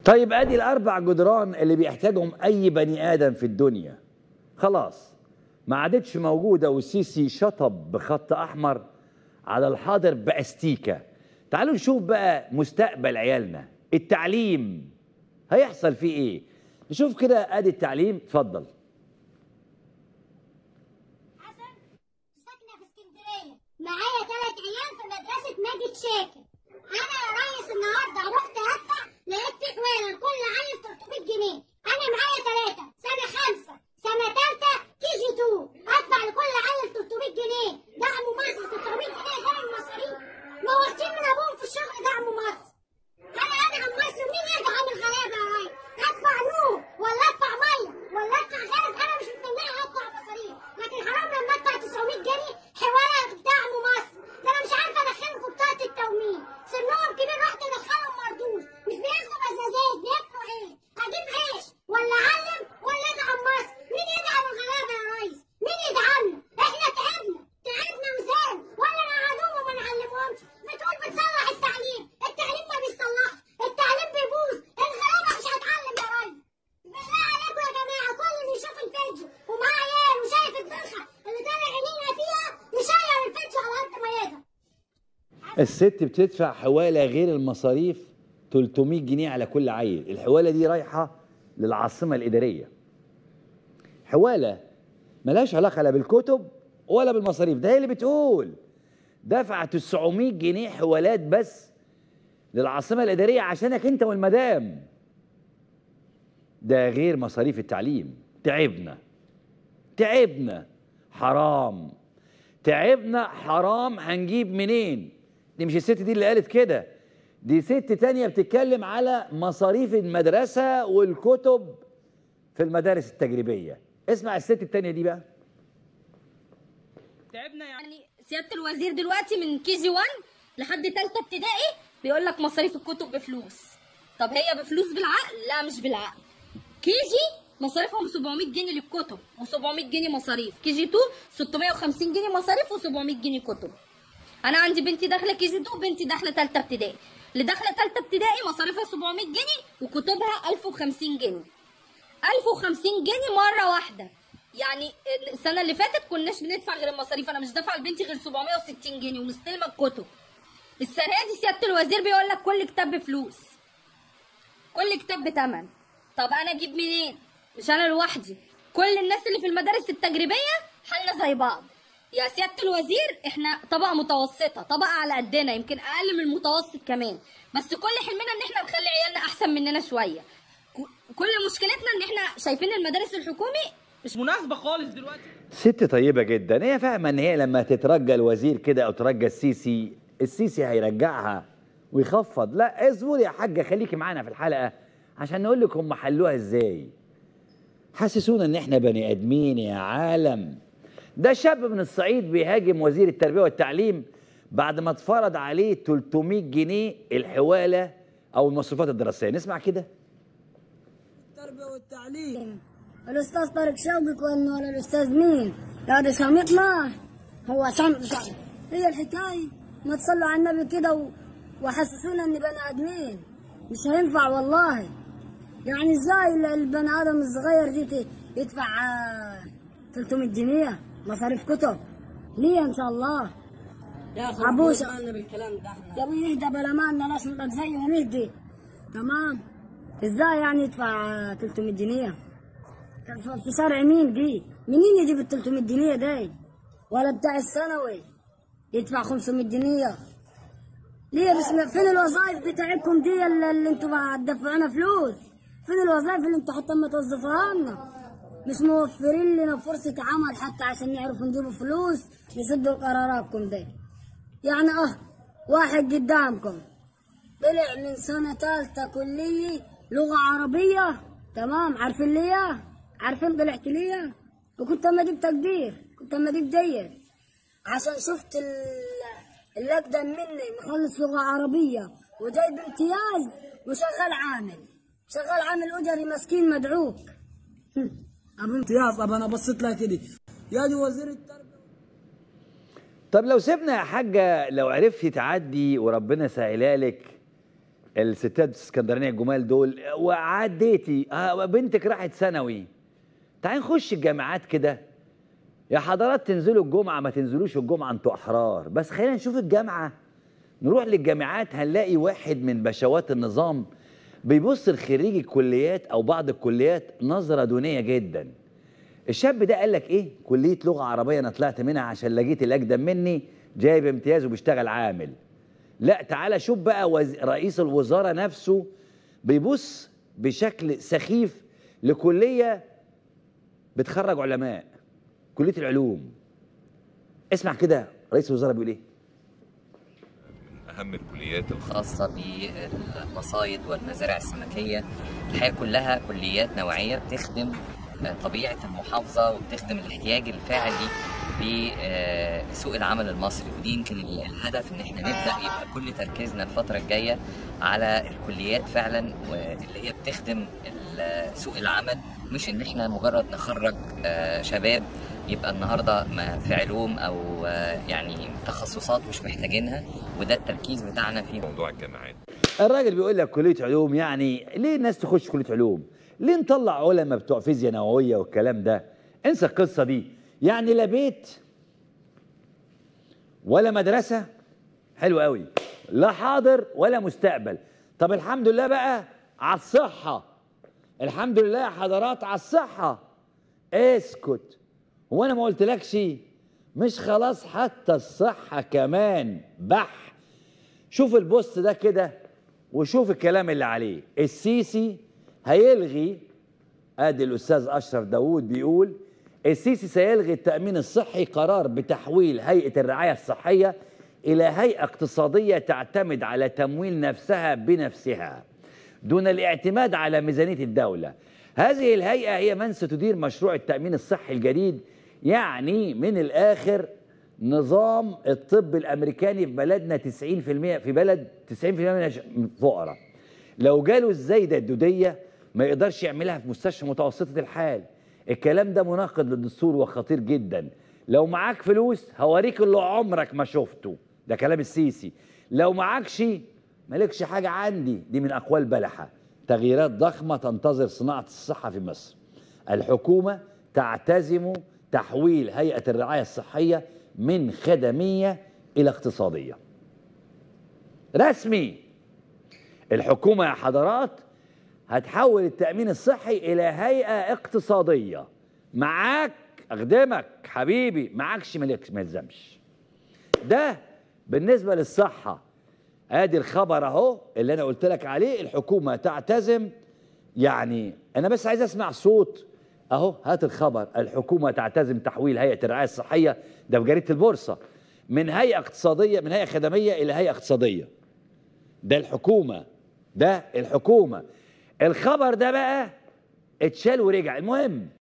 طيب ادي الاربع جدران اللي بيحتاجهم اي بني ادم في الدنيا خلاص ما عادتش موجوده والسيسي شطب بخط احمر على الحاضر باستيكه تعالوا نشوف بقى مستقبل عيالنا التعليم هيحصل فيه ايه نشوف كده ادي التعليم اتفضل حسن ساكنه في اسكندريه معايا ثلاث عيال في مدرسه ماجد شاكر انا يا ريس النهارده رحت ادفع لقيت في حوالي كل عيل 300 جنيه انا معايا ثلاثه سنه خمسه سنه ثالثه كي جي 2 ادفع لكل عيل 300 جنيه دعم مصر 900 جنيه غير المصاريف ما واخدين من ابوهم في الشغل دعم مصر انا ادعم مصر مين يدعم الغلابه يا ريس ادفع نور ولا ادفع ميه ولا ادفع غاز انا مش متمنعه ادفع مصاريف لكن حرام لما ادفع 900 جنيه حوالي دعم مصر ده انا مش عارفه ادخلهم في بطاقه التومين سنهم كبير رحت ادخلهم مردود مش بياخدوا بزازات بياكلوا ايه اجيب عيش ولا اعلم ولا ادعم مصر مين يدعم الغلابه يا ريس مين يدعمنا احنا تعبنا تعبنا وزاد ولا نقعدوهم وما نعلمهمش بتقول بتصلح التعليم التعليم ما بيصلحش التعليم بيبوظ الغلابه مش هتعلم يا ريس بالله عليكم يا جماعه كل اللي يشوف الفيديو ومعاه عيال وشايف الدخه اللي طالع عينينا فيها يشير الفيديو على قد ما يقدر الست بتدفع حواله غير المصاريف 300 جنيه على كل عيل الحواله دي رايحه للعاصمه الاداريه حواله ملهاش علاقه لا بالكتب ولا بالمصاريف ده هي اللي بتقول دفع 900 جنيه حوالات بس للعاصمه الاداريه عشانك انت والمدام ده غير مصاريف التعليم تعبنا تعبنا حرام تعبنا حرام هنجيب منين دي مش الست دي اللي قالت كده دي ست تانية بتتكلم على مصاريف المدرسة والكتب في المدارس التجريبية اسمع الست التانية دي بقى تعبنا يعني سياده الوزير دلوقتي من كي جي 1 لحد ثالثه ابتدائي بيقول لك مصاريف الكتب بفلوس طب هي بفلوس بالعقل لا مش بالعقل كي جي مصاريفهم 700 جنيه للكتب و700 جنيه مصاريف كي جي 2 650 جنيه مصاريف و700 جنيه كتب انا عندي بنتي داخله كي جي 2 بنتي داخله ثالثه ابتدائي اللي داخله ثالثه ابتدائي مصاريفها 700 جنيه وكتبها 1050 جنيه 1050 جنيه مره واحده يعني السنه اللي فاتت كناش بندفع غير المصاريف انا مش دافعه لبنتي غير 760 جنيه ومستلمه الكتب السنه دي سياده الوزير بيقول لك كل كتاب بفلوس كل كتاب بتمن طب انا اجيب منين مش انا لوحدي كل الناس اللي في المدارس التجريبيه حالنا زي بعض يا سياده الوزير احنا طبقه متوسطه طبقه على قدنا يمكن اقل من المتوسط كمان بس كل حلمنا ان احنا نخلي عيالنا احسن مننا شويه ك- كل مشكلتنا ان احنا شايفين المدارس الحكومي مش مناسبه خالص دلوقتي ست طيبة جدا هي فاهمة ان هي لما تترجى الوزير كده او ترجى السيسي السيسي هيرجعها ويخفض لا اصبري يا حاجة خليكي معانا في الحلقة عشان نقول لك هم حلوها ازاي حسسونا ان احنا بني ادمين يا عالم ده شاب من الصعيد بيهاجم وزير التربية والتعليم بعد ما اتفرض عليه 300 جنيه الحوالة او المصروفات الدراسية نسمع كده التربية والتعليم الأستاذ طارق شوقي كونه ولا الأستاذ مين هذا شامتنا هو شام شام هي الحكاية ما تصلوا على النبي كده و... وحسسونا إن بني آدمين مش هينفع والله يعني ازاي ال- البني آدم الصغير دي ت- يدفع آه، 300 جنيه مصاريف كتب ليه إن شاء الله يا اخي عبوس. بالنا بالكلام ده احنا يا ابوي اهدى بلا ما لنا ناس نبقى زيهم اهدي تمام ازاي يعني يدفع آه، 300 جنيه ف- في شارع مين دي منين يجيب ال 300 جنيه دي ولا بتاع الثانوي يدفع 500 جنيه ليه بسم فين الوظائف بتاعتكم دي اللي, اللي انتوا هتدفعونا فلوس فين الوظائف اللي انتوا حتى ما توظفوها لنا مش موفرين لنا فرصة عمل حتى عشان نعرف نجيبوا فلوس نسدوا قراراتكم دي يعني اه واحد قدامكم طلع من سنة تالتة كلية لغة عربية تمام عارفين ليه؟ عارفين طلعت ليه؟ وكنت اما اجيب تقدير كنت اما اجيب جيد عشان شفت ال- اللي اقدم مني مخلص لغة عربية وجايب امتياز وشغال عامل شغال عامل اجري مسكين مدعوك هم، ابو امتياز طب انا بصيت لها كده يا دي وزير التربيه طب لو سيبنا يا حاجة لو عرفتي تعدي وربنا سهلها لك الستات الاسكندرانيه الجمال دول وعديتي آه، بنتك راحت ثانوي تعالي نخش الجامعات كده يا حضرات تنزلوا الجمعه ما تنزلوش الجمعه انتوا احرار بس خلينا نشوف الجامعه نروح للجامعات هنلاقي واحد من بشوات النظام بيبص لخريجي الكليات او بعض الكليات نظره دونيه جدا الشاب ده قال لك ايه كليه لغه عربيه انا طلعت منها عشان لقيت الاقدم مني جايب امتياز وبيشتغل عامل لا تعالى شوف بقى وز... رئيس الوزاره نفسه بيبص بشكل سخيف لكليه بتخرج علماء كليه العلوم اسمع كده رئيس الوزراء بيقول ايه اهم الكليات خاصة بالمصايد والمزارع السمكية الحقيقة كلها كليات نوعية بتخدم آه، طبيعة المحافظة وبتخدم الاحتياج الفعلي لسوق العمل المصري ودي يمكن ال- الهدف ان احنا نبدا يبقى كل تركيزنا الفتره الجايه على الكليات فعلا واللي هي بتخدم ال- سوق العمل مش ان احنا مجرد نخرج آه، شباب يبقى النهارده ما في علوم او آه، يعني تخصصات مش محتاجينها وده التركيز بتاعنا في موضوع الجامعات الراجل بيقول لك كليه علوم يعني ليه الناس تخش كليه علوم ليه نطلع علماء بتوع فيزياء نوويه والكلام ده انسى القصه دي يعني لا بيت ولا مدرسه حلو قوي لا حاضر ولا مستقبل طب الحمد لله بقى على الصحه الحمد لله يا حضرات على الصحه اسكت هو انا ما قلتلكش مش خلاص حتى الصحه كمان بح شوف البوست ده كده وشوف الكلام اللي عليه السيسي هيلغي ادي الاستاذ اشرف داوود بيقول السيسي سيلغي التامين الصحي قرار بتحويل هيئه الرعايه الصحيه الى هيئه اقتصاديه تعتمد على تمويل نفسها بنفسها دون الاعتماد على ميزانيه الدوله هذه الهيئه هي من ستدير مشروع التامين الصحي الجديد يعني من الاخر نظام الطب الامريكاني في بلدنا 90% في بلد 90% من الفقراء لو جاله الزايده الدوديه ما يقدرش يعملها في مستشفى متوسطه الحال الكلام ده مناقض للدستور وخطير جدا لو معاك فلوس هوريك اللي عمرك ما شفته ده كلام السيسي لو معاكش مالكش حاجه عندي دي من اقوال بلحه تغييرات ضخمه تنتظر صناعه الصحه في مصر الحكومه تعتزم تحويل هيئه الرعايه الصحيه من خدميه الى اقتصاديه رسمي الحكومه يا حضرات هتحول التامين الصحي الى هيئه اقتصاديه معاك اخدمك حبيبي معاكش مالكش ما يلزمش ده بالنسبه للصحه ادي الخبر اهو اللي انا قلت لك عليه الحكومه تعتزم يعني انا بس عايز اسمع صوت اهو هات الخبر الحكومه تعتزم تحويل هيئه الرعايه الصحيه ده في جريده البورصه من هيئه اقتصاديه من هيئه خدميه الى هيئه اقتصاديه ده الحكومه ده الحكومه الخبر ده بقى اتشال ورجع المهم